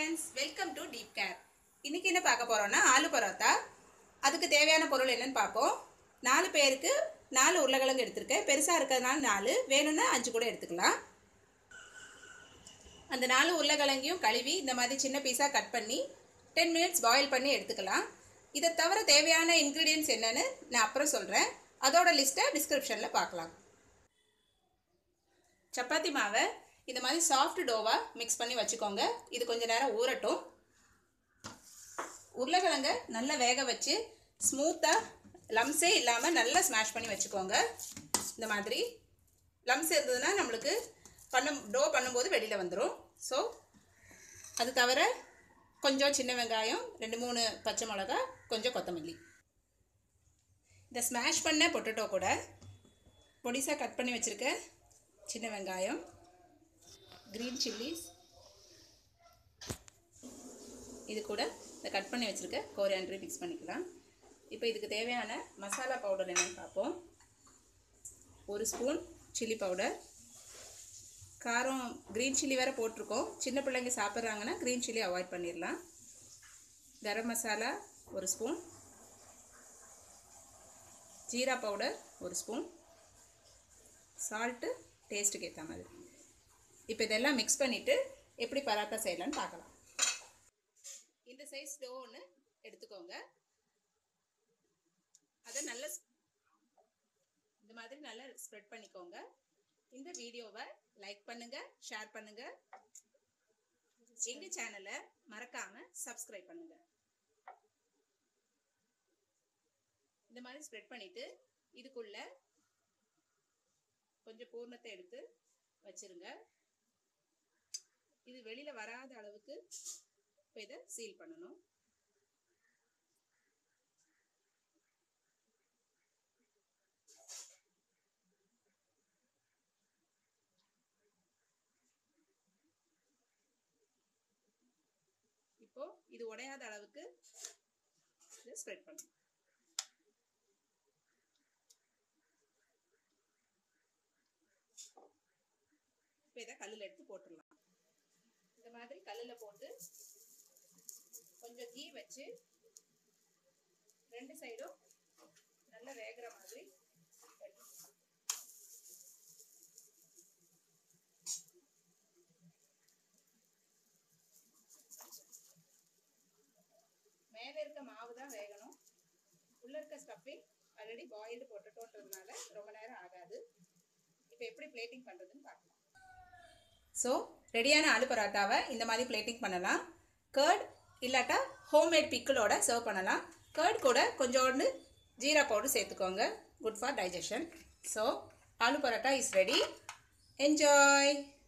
friends welcome to deep care இன்னைக்கு என்ன பார்க்க போறோம்னா ஆலு பரோட்டா அதுக்கு தேவையான பொருள் என்னன்னு பார்ப்போம் நாலு பேருக்கு நாலு உருளைக்கிழங்கு எடுத்திருக்கேன் பெருசாக இருக்கிறதுனால நாலு வேணும்னா அஞ்சு கூட எடுத்துக்கலாம் அந்த நாலு உருளைக்கிழங்கையும் கழுவி இந்த மாதிரி சின்ன பீஸாக கட் பண்ணி டென் மினிட்ஸ் பாயில் பண்ணி எடுத்துக்கலாம் இதை தவிர தேவையான இன்க்ரீடியன்ஸ் என்னன்னு நான் அப்புறம் சொல்கிறேன் அதோட லிஸ்ட்டை டிஸ்கிரிப்ஷனில் பார்க்கலாம் சப்பாத்தி மாவை இந்த மாதிரி சாஃப்ட் டோவா மிக்ஸ் பண்ணி வச்சுக்கோங்க இது கொஞ்ச நேரம் ஊறட்டும் உருளைக்கிழங்க நல்லா வேக வச்சு ஸ்மூத்தாக லம்ஸே இல்லாமல் நல்லா ஸ்மாஷ் பண்ணி வச்சுக்கோங்க இந்த மாதிரி லம்ஸ் இருந்ததுன்னா நம்மளுக்கு பண்ணும் டோ பண்ணும்போது வெளியில் வந்துடும் ஸோ அது தவிர கொஞ்சம் சின்ன வெங்காயம் ரெண்டு மூணு பச்சை மிளகா கொஞ்சம் கொத்தமல்லி இந்த ஸ்மாஷ் பண்ண பொட்டேட்டோ கூட பொடிசாக கட் பண்ணி வச்சுருக்க சின்ன வெங்காயம் க்ரீன் சில்லிஸ் இது கூட இந்த கட் பண்ணி வச்சுருக்க கோரியாண்டரி மிக்ஸ் பண்ணிக்கலாம் இப்போ இதுக்கு தேவையான மசாலா பவுடர் என்னென்னு பார்ப்போம் ஒரு ஸ்பூன் சில்லி பவுடர் காரம் க்ரீன் சில்லி வேறு போட்டிருக்கோம் சின்ன பிள்ளைங்க சாப்பிட்றாங்கன்னா க்ரீன் சில்லி அவாய்ட் பண்ணிடலாம் கரம் மசாலா ஒரு ஸ்பூன் ஜீரா பவுடர் ஒரு ஸ்பூன் சால்ட்டு டேஸ்ட்டுக்கு ஏற்ற மாதிரி இப்போ இதெல்லாம் மிக்ஸ் பண்ணிவிட்டு எப்படி பராட்டா செய்யலான்னு பார்க்கலாம் இந்த சைஸ் டோ ஒன்று எடுத்துக்கோங்க அதை நல்ல இந்த மாதிரி நல்லா ஸ்ப்ரெட் பண்ணிக்கோங்க இந்த வீடியோவை லைக் பண்ணுங்க ஷேர் பண்ணுங்க எங்க சேனலை மறக்காம சப்ஸ்கிரைப் பண்ணுங்க இந்த மாதிரி ஸ்ப்ரெட் பண்ணிட்டு இதுக்குள்ள கொஞ்சம் பூர்ணத்தை எடுத்து வச்சிருங்க இது வெளியில வராத அளவுக்கு இப்போ இதை சீல் பண்ணணும் இப்போ இது உடையாத அளவுக்கு இதை ஸ்ப்ரெட் பண்ணணும் இப்போ இதை கல்லில் எடுத்து போட்டுடலாம் இந்த மாதிரி கல்லில் போட்டு கொஞ்சம் கீ வச்சு ரெண்டு சைடும் நல்லா வேகிற மாதிரி மேலே இருக்க மாவு தான் வேகணும் உள்ள இருக்க ஸ்டஃபிங் ஆல்ரெடி பாயில்டு பொட்டட்டோன்றதுனால ரொம்ப நேரம் ஆகாது இப்போ எப்படி பிளேட்டிங் பண்ணுறதுன்னு பார்க்கலாம் ஸோ ரெடியான ஆலு பரோட்டாவை இந்த மாதிரி பிளேட்டிங் பண்ணலாம் கர்ட் இல்லாட்டா ஹோம்மேட் பிக்கிளோட சர்வ் பண்ணலாம் கர்ட் கூட கொஞ்சோண்டு ஜீரா பவுடர் சேர்த்துக்கோங்க good for digestion so aloo paratha is ready enjoy